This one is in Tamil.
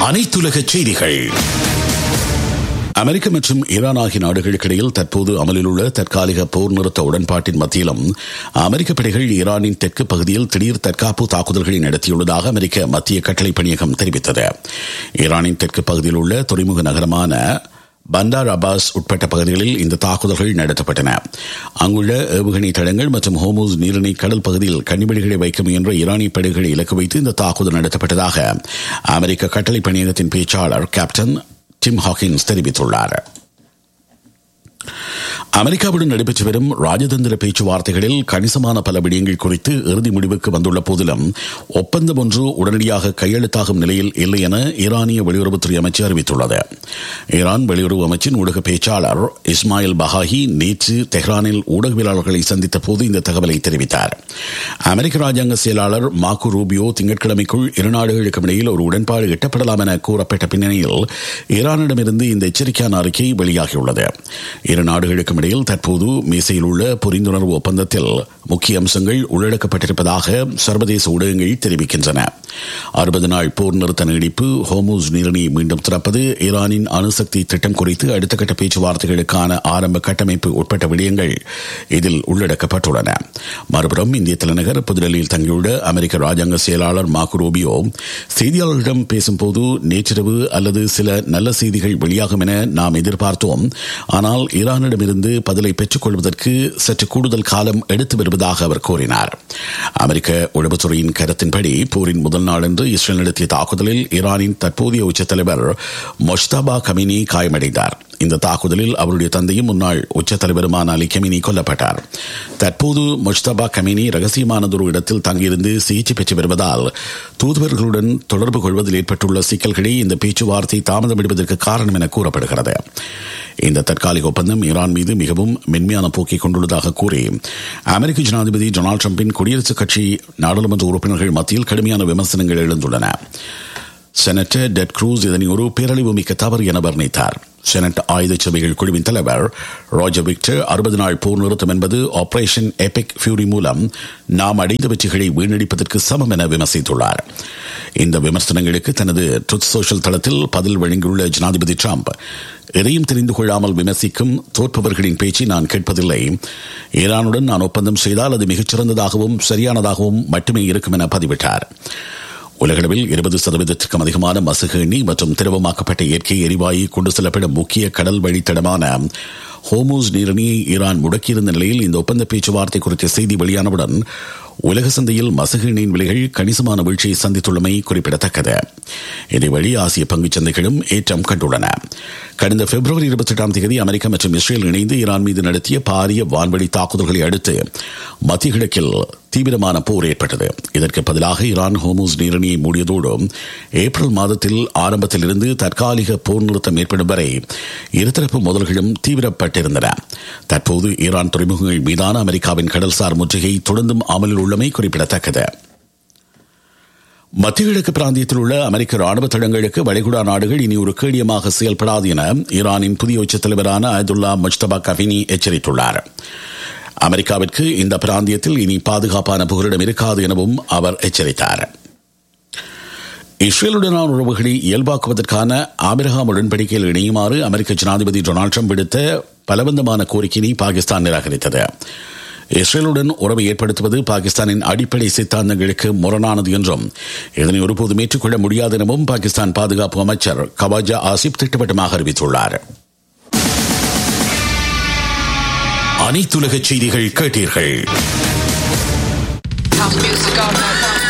அனைத்துலக செய்திகள் அமெரிக்க மற்றும் ஈரான் ஆகிய நாடுகளுக்கிடையில் தற்போது அமலில் உள்ள தற்காலிக போர் நிறுத்த உடன்பாட்டின் மத்தியிலும் அமெரிக்க படைகள் ஈரானின் தெற்கு பகுதியில் திடீர் தற்காப்பு தாக்குதல்களை நடத்தியுள்ளதாக அமெரிக்க மத்திய கட்டளை பணியகம் தெரிவித்தது ஈரானின் தெற்கு பகுதியில் உள்ள துறைமுக நகரமான பண்டார் அப்பாஸ் உட்பட்ட பகுதிகளில் இந்த தாக்குதல்கள் நடத்தப்பட்டன அங்குள்ள ஏவுகணை தளங்கள் மற்றும் ஹோமூஸ் நீரிணை கடல் பகுதியில் கண்ணிவெடிகளை வைக்க முயன்ற ஈரானிய படைகளை இலக்கு வைத்து இந்த தாக்குதல் நடத்தப்பட்டதாக அமெரிக்க கட்டளை பணியகத்தின் பேச்சாளர் கேப்டன் டிம் ஹாக்கின்ஸ் தெரிவித்துள்ளார் அமெரிக்காவுடன் நடைபெற்று வரும் ராஜதந்திர பேச்சுவார்த்தைகளில் கணிசமான பல விடயங்கள் குறித்து இறுதி முடிவுக்கு வந்துள்ள போதிலும் ஒப்பந்தம் ஒன்று உடனடியாக கையெழுத்தாகும் நிலையில் இல்லை என ஈரானிய வெளியுறவுத்துறை அமைச்சு அறிவித்துள்ளது ஈரான் வெளியுறவு அமைச்சின் ஊடக பேச்சாளர் இஸ்மாயில் பஹாஹி நேற்று தெஹ்ரானில் ஊடகவியலாளர்களை சந்தித்த போது இந்த தகவலை தெரிவித்தார் அமெரிக்க ராஜாங்க செயலாளர் மாக்கு ரூபியோ திங்கட்கிழமைக்குள் இரு நாடுகளுக்கும் இடையில் ஒரு உடன்பாடு எட்டப்படலாம் என கூறப்பட்ட பின்னணியில் ஈரானிடமிருந்து இந்த எச்சரிக்கையான அறிக்கை வெளியாகியுள்ளது இரு நாடுகளுக்கும் இடையில் தற்போது மேசையில் உள்ள புரிந்துணர்வு ஒப்பந்தத்தில் முக்கிய அம்சங்கள் உள்ளடக்கப்பட்டிருப்பதாக சர்வதேச ஊடகங்கள் தெரிவிக்கின்றன அறுபது நாள் போர் நிறுத்த நீடிப்பு ஹோமூஸ் நீரிணையை மீண்டும் திறப்பது ஈரானின் அணுசக்தி திட்டம் குறித்து அடுத்த கட்ட பேச்சுவார்த்தைகளுக்கான ஆரம்ப கட்டமைப்பு உட்பட்ட விடயங்கள் இதில் உள்ளடக்கப்பட்டுள்ளன மறுபுறம் இந்திய தலைநகர் புதுடெல்லியில் தங்கியுள்ள அமெரிக்க ராஜாங்க செயலாளர் மாக்கு ரூபியோ செய்தியாளர்களிடம் பேசும்போது நேற்றிரவு அல்லது சில நல்ல செய்திகள் வெளியாகும் என நாம் எதிர்பார்த்தோம் ஆனால் ஈரானிடமிருந்து பதிலை பெற்றுக் கொள்வதற்கு சற்று கூடுதல் காலம் எடுத்து வருவதாக அவர் கூறினார் அமெரிக்க உளவுத்துறையின் கருத்தின்படி போரின் முதல் நாளன்று இஸ்ரேல் நடத்திய தாக்குதலில் ஈரானின் தற்போதைய உச்சத் தலைவர் மொஷ்தாபா கமினி காயமடைந்தார் இந்த தாக்குதலில் அவருடைய தந்தையும் முன்னாள் உச்ச தலைவருமான அலி கமினி கொல்லப்பட்டார் தற்போது முஷ்தபா கமினி ரகசியமானதொரு இடத்தில் தங்கியிருந்து சிகிச்சை பெற்று வருவதால் தூதுவர்களுடன் தொடர்பு கொள்வதில் ஏற்பட்டுள்ள சிக்கல்களே இந்த பேச்சுவார்த்தை தாமதமிடுவதற்கு காரணம் என கூறப்படுகிறது இந்த தற்காலிக ஒப்பந்தம் ஈரான் மீது மிகவும் மென்மையான போக்கை கொண்டுள்ளதாக கூறி அமெரிக்க ஜனாதிபதி டொனால்டு டிரம்பின் குடியரசுக் கட்சி நாடாளுமன்ற உறுப்பினர்கள் மத்தியில் கடுமையான விமர்சனங்கள் எழுந்துள்ளன செனட்டர் டெட் க்ரூஸ் இதனை ஒரு பேரழிவு மிக்க தவறு என வர்ணித்தார் செனட் ஆயுத சபைகள் குழுவின் தலைவர் ராஜர் விக்டர் அறுபது நாள் போர் நிறுத்தம் என்பது ஆபரேஷன் எபிக் ஃபியூரி மூலம் நாம் அடைந்த வெற்றிகளை வீணடிப்பதற்கு சமம் என விமர்சித்துள்ளார் இந்த விமர்சனங்களுக்கு தனது ட்ருத் சோஷியல் தளத்தில் பதில் வழங்கியுள்ள ஜனாதிபதி டிரம்ப் எதையும் தெரிந்து கொள்ளாமல் விமர்சிக்கும் தோற்பவர்களின் பேச்சை நான் கேட்பதில்லை ஈரானுடன் நான் ஒப்பந்தம் செய்தால் அது மிகச்சிறந்ததாகவும் சரியானதாகவும் மட்டுமே இருக்கும் என பதிவிட்டார் உலகளவில் இருபது சதவீதத்திற்கும் அதிகமான மசுகு எண்ணெய் மற்றும் திரவமாக்கப்பட்ட இயற்கை எரிவாயு கொண்டு செல்லப்படும் முக்கிய கடல் வழித்தடமான ஹோமூஸ் நீரணியை ஈரான் முடக்கியிருந்த நிலையில் இந்த ஒப்பந்த பேச்சுவார்த்தை குறித்த செய்தி வெளியானவுடன் உலக சந்தையில் மசகு எண்ணெயின் விலைகள் கணிசமான வீழ்ச்சியை சந்தித்துள்ளமை குறிப்பிடத்தக்கது இதேவழி ஆசிய பங்குச் சந்தைகளும் ஏற்றம் கண்டுள்ளன கடந்த பிப்ரவரி இருபத்தி எட்டாம் தேதி அமெரிக்கா மற்றும் இஸ்ரேல் இணைந்து ஈரான் மீது நடத்திய பாரிய வான்வழி தாக்குதல்களை அடுத்து மத்திய கிழக்கில் தீவிரமான போர் ஏற்பட்டது இதற்கு பதிலாக ஈரான் ஹோமூஸ் நீரணியை மூடியதோடு ஏப்ரல் மாதத்தில் ஆரம்பத்தில் இருந்து தற்காலிக போர் நிறுத்தம் ஏற்படும் வரை இருதரப்பு மோதல்களும் தீவிரப்பட்டிருந்தன தற்போது ஈரான் துறைமுகங்கள் மீதான அமெரிக்காவின் கடல்சார் முற்றுகை தொடர்ந்தும் அமலில் உள்ளமை குறிப்பிடத்தக்கது மத்திய கிழக்கு பிராந்தியத்தில் உள்ள அமெரிக்க ராணுவ தளங்களுக்கு வளைகுடா நாடுகள் இனி ஒரு கேடியமாக செயல்படாது என ஈரானின் புதிய உச்சத் தலைவரான அயதுல்லா முஜ்தபா கஃபினி எச்சரித்துள்ளார் அமெரிக்காவிற்கு இந்த பிராந்தியத்தில் இனி பாதுகாப்பான புகலிடம் இருக்காது எனவும் அவர் எச்சரித்தார் இஸ்ரேலுடனான உறவுகளை இயல்பாக்குவதற்கான ஆபிரகாம் உடன்படிக்கையில் இணையுமாறு அமெரிக்க ஜனாதிபதி டொனால்டு ட்ரம்ப் விடுத்த பலவந்தமான கோரிக்கையை பாகிஸ்தான் நிராகரித்தது இஸ்ரேலுடன் உறவை ஏற்படுத்துவது பாகிஸ்தானின் அடிப்படை சித்தாந்தங்களுக்கு முரணானது என்றும் இதனை ஒருபோதும் ஏற்றுக்கொள்ள முடியாது எனவும் பாகிஸ்தான் பாதுகாப்பு அமைச்சர் கவாஜா ஆசிப் திட்டவட்டமாக அறிவித்துள்ளார் அனைத்துலக செய்திகள் கேட்டீர்கள் House music all night.